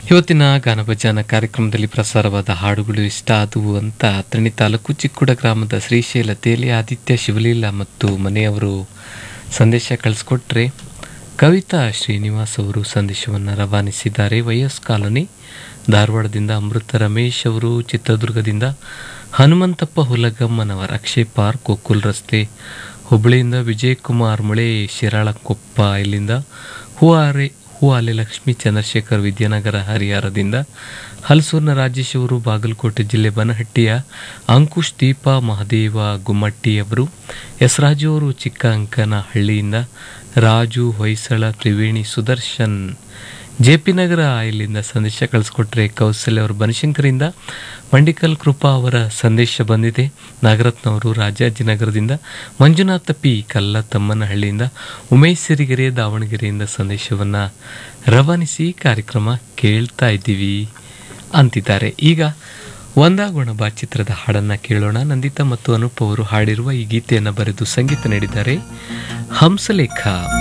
ಇವತ್ತಿನ ಗಾನಭಜಾನ ಕಾರ್ಯಕ್ರಮದಲ್ಲಿ ಪ್ರಸಾರವಾದ ಹಾಡುಗಳು ಇಷ್ಟ ಆದವು ಅಂತ ಅಥಣಿ ತಾಲೂಕು ಚಿಕ್ಕುಡ ಗ್ರಾಮದ ಶ್ರೀಶೈಲ ತೇಲಿ ಆದಿತ್ಯ ಶಿವಲೀಲ ಮತ್ತು ಮನೆಯವರು ಸಂದೇಶ ಕಳಿಸ್ಕೊಟ್ರೆ ಕವಿತಾ ಶ್ರೀನಿವಾಸ್ ಅವರು ಸಂದೇಶವನ್ನು ರವಾನಿಸಿದ್ದಾರೆ ವೈಎಸ್ ಕಾಲೋನಿ ಧಾರವಾಡದಿಂದ ಅಮೃತ ರಮೇಶ್ ಅವರು ಚಿತ್ರದುರ್ಗದಿಂದ ಹನುಮಂತಪ್ಪ ಹುಲಗಮ್ಮನವರ ಅಕ್ಷಯ್ ಪಾರ್ಕ್ ಗೋಕುಲ್ ರಸ್ತೆ ಹುಬ್ಬಳ್ಳಿಯಿಂದ ವಿಜಯಕುಮಾರ್ ಮುಳೆ ಶಿರಾಳಕೊಪ್ಪ ಇಲ್ಲಿಂದ ಹೂವಾರೆ ಹೂವಾಲೆ ಲಕ್ಷ್ಮೀ ಚಂದ್ರಶೇಖರ್ ವಿದ್ಯಾನಗರ ಹರಿಹರದಿಂದ ಹಲಸೂರಿನ ರಾಜೇಶ್ ಅವರು ಬಾಗಲಕೋಟೆ ಜಿಲ್ಲೆ ಬನಹಟ್ಟಿಯ ಅಂಕುಶ್ ದೀಪ ಮಹದೇವ ಗುಮ್ಮಟ್ಟಿ ಅವರು ಎಸ್ ರಾಜು ಅವರು ಚಿಕ್ಕ ಅಂಕನಹಳ್ಳಿಯಿಂದ ರಾಜು ಹೊಯ್ಸಳ ತ್ರಿವೇಣಿ ಸುದರ್ಶನ್ ಜೆ ಪಿ ನಗರ ಇಲ್ಲಿಂದ ಸಂದೇಶ ಕಳಿಸ್ಕೊಟ್ರೆ ಕೌಸಲ್ಯ ಅವರು ಬನಶಂಕರಿಂದ ಮಂಡಿಕಲ್ ಕೃಪಾ ಅವರ ಸಂದೇಶ ಬಂದಿದೆ ನಾಗರತ್ನವರು ರಾಜಾಜಿನಗರದಿಂದ ಮಂಜುನಾಥ ಪಿ ಕಲ್ಲ ತಮ್ಮನಹಳ್ಳಿಯಿಂದ ಉಮೇಶ್ ಸಿರಿಗೆರೆ ದಾವಣಗೆರೆಯಿಂದ ಸಂದೇಶವನ್ನು ರವಾನಿಸಿ ಕಾರ್ಯಕ್ರಮ ಕೇಳ್ತಾ ಇದ್ದೀವಿ ಅಂತಿದ್ದಾರೆ ಈಗ ಒಂದಾಗೋಣ ಬಾ ಚಿತ್ರದ ಹಾಡನ್ನು ಕೇಳೋಣ ನಂದಿತಾ ಮತ್ತು ಅನೂಪ್ ಅವರು ಹಾಡಿರುವ ಈ ಗೀತೆಯನ್ನು ಬರೆದು ಸಂಗೀತ ನೀಡಿದ್ದಾರೆ ಹಂಸಲೇಖ